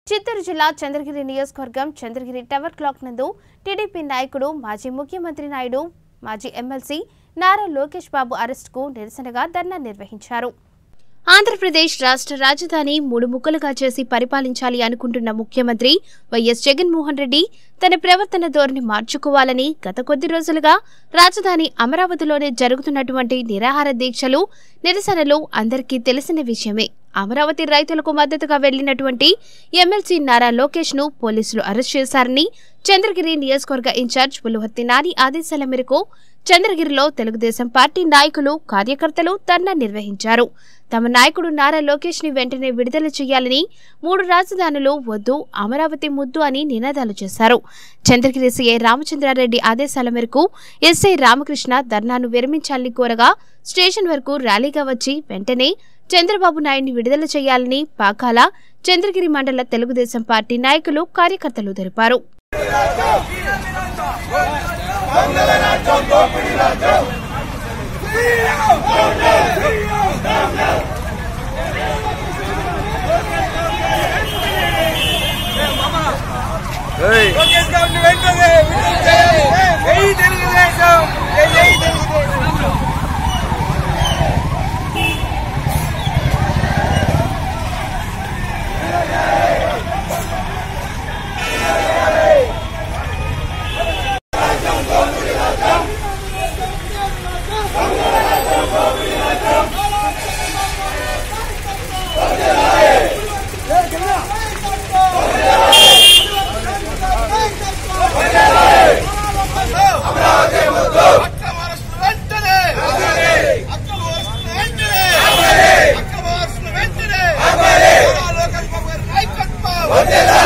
చిత్తూరు జిల్లా చంద్రగిరి నియోజకవర్గం Chandragiri tower clock నందు టీడీపీ నాయకుడు మాజీ ముఖ్యమంత్రి నాయుడు మాజీ ఎమ్మెల్సీ నారా లోకేష్ బాబు అరెస్టుకు నిరసనగా ధర్నా నిర్వహించారు ఆంధ్రప్రదేశ్ రాష్ట్ర రాజధాని మూడు ముక్కలుగా చేసి పరిపాలించాలి అనుకుంటున్న ముఖ్యమంత్రి వైఎస్ జగన్మోహన్ రెడ్డి తన ప్రవర్తన ధోరణి మార్చుకోవాలని గత కొద్ది రోజులుగా రాజధాని అమరావతిలోనే జరుగుతున్నటువంటి నిరాహార దీక్షలు నిరసనలు అందరికీ తెలిసిన విషయమే అమరావతి రైతులకు మద్దతుగా వెళ్లినటువంటి ఎమ్మెల్సీ నారా లోకేష్ ను పోలీసులు అరెస్ట్ చేశారని చంద్రగిరి నియోజకవర్గ ఇన్ఛార్జ్ పులుహత్తి నాని ఆదేశాల మేరకు చంద్రగిరిలో తెలుగుదేశం పార్టీ నాయకులు కార్యకర్తలు ధర్నా నిర్వహించారు తమ నాయకుడు నారా లోకేష్ ని వెంటనే విడుదల చేయాలని మూడు రాజధానులు వద్దు అమరావతి ముద్దు అని నినాదాలు చేశారు చంద్రగిరి సీఐ రామచంద్రారెడ్డి ఆదేశాల మేరకు ఎస్ఐ రామకృష్ణ ధర్నాను విరమించాలని కోరగా స్టేషన్ వరకు ర్యాలీగా వచ్చి వెంటనే చంద్రబాబు నాయుడిని విడుదల చేయాలని పాకాల చంద్రగిరి మండల తెలుగుదేశం పార్టీ నాయకులు కార్యకర్తలు తెలిపారు లోకేష్ గారిని వెంటనే విడుదల చేయాలి. జై తెలుగుదేశం జై జై తెలుగుదేశం అక్రమ అరెస్టులు వెంటనే అక్రమ అరెస్టులు వెంటనే అక్రమ అరెస్టులు వెంటనే నారా లోకేష్ బాబు గారి నాయకత్వం